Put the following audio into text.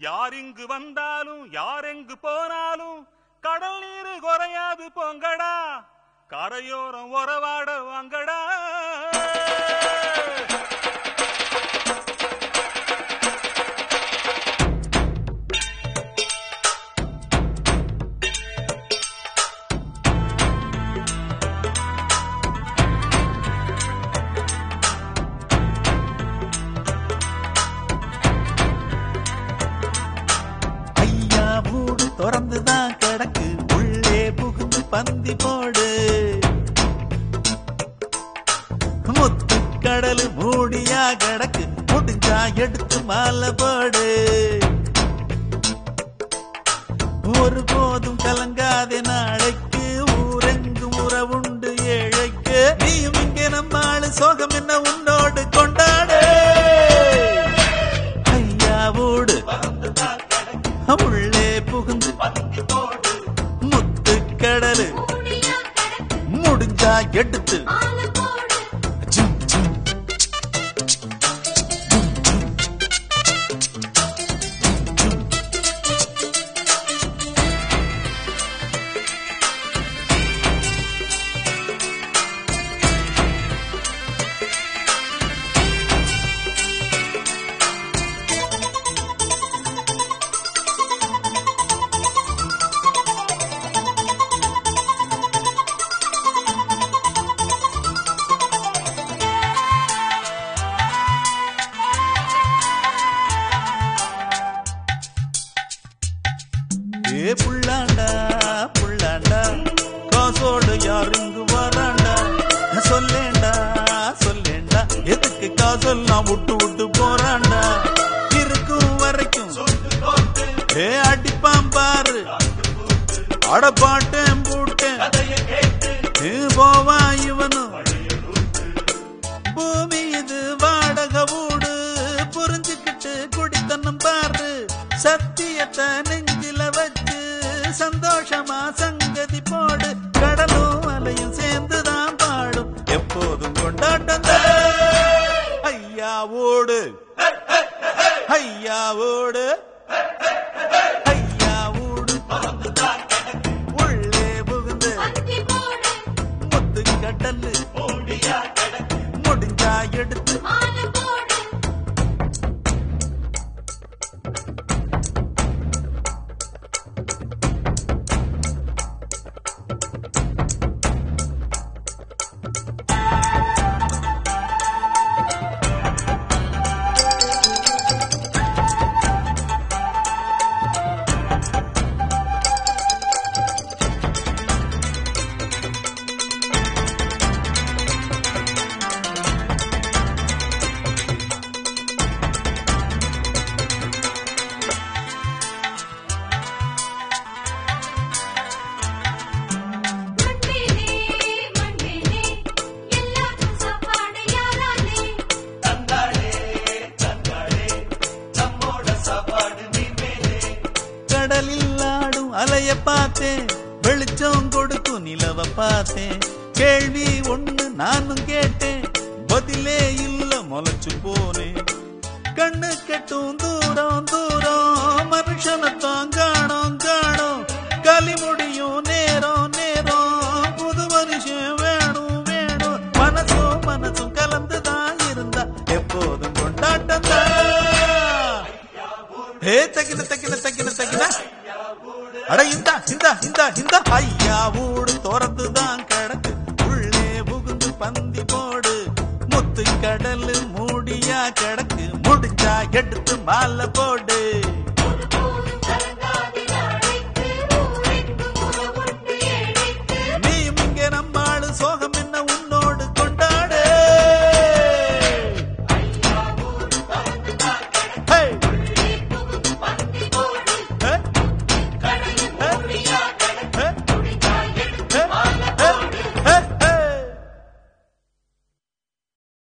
யார் இங்கு வந்தாலும் யார் எங்கு போனாலும் கடல் நீர் குறையாது போங்கடா கரையோரம் உறவாட வாங்கடா ஐயா மூடு திறந்துதான் கிடக்கு உள்ளே புகுந்து பந்தி போடு முத்து கடலு மூடியா கிடக்கு முடிஞ்சா எடுத்து மாலை போடு ஒரு போதும் கலங்காதே நாளைக்கு ஊரெங்கும் உறவுண்டு ஏழைக்கு நீயும் இங்கே நம்ம ஆளு சோகம் என்ன உன்னோடு கொண்டாடு ஐயா ஊடு உள்ளே புகுந்து முத்து கடலு மூடியா கிடக்கு முடிஞ்சா எடுத்து ஆளு போடு ஜும், ஜும். ஏ புள்ளாண்டா புள்ளாண்டா காசோடு யார் இங்கு வராண்டா சொல்லேண்டா சொல்லேண்டா எதுக்கு காசெல்லாம் விட்டு விட்டு போறாண்டா இருக்கும் வரைக்கும் ஏ அடிப்பான் பாரு அட பாட்டேன் பூட்டேன் ஏ போவா இவனும் பூமி இது வாடக வீடு புரிஞ்சுக்கிட்டு குடித்தனம் பாரு சத்தியத்தை நெஞ்சில வச்சு சந்தோஷமா சங்கதி போடு கடலும் அலையும் சேர்ந்துதான் பாடும் எப்போதும் கொண்டாட்டம் ஐயா ஓடு ஐயா ஓடு ஐயா ஓடு உள்ளே புகுந்து பந்தி போடு முத்து கடல்லு முடிஞ்சா எடுத்து ஆளு போடு மண்மேலே மண்மேலே எல்லாருக்கும் சாப்பாடு யாராலே கடலில் ஆடும் அலைய பார்த்தேன் வெளிச்சம் கொடுக்கும் நிலவ பார்த்தேன் கேள்வி ஒண்ணு நானும் கேட்டேன் பதிலே இல்ல முளைச்சு போனேன் கண்ணு கெட்டும் தூரம் தூரம் மனுஷனத்தான் காணோம் காணோம் களி முடியும் நேரம் நேரம் புது மனுஷன் வேணும் வேணும் மனசும் மனசும் கலந்துதான் இருந்தா எப்போதும் கொண்டாட்டம் ஹே தக்கின தக்கின தக்கின தக்கின அட இந்தா இந்தா இந்தா இந்தா ஐயா ஊடு திறந்துதான் கிடக்கு உள்ளே புகுந்து பந்தி போடு முத்து கடலு மூடியா கிடக்கு முடிஞ்சா எடுத்து மாலை போடு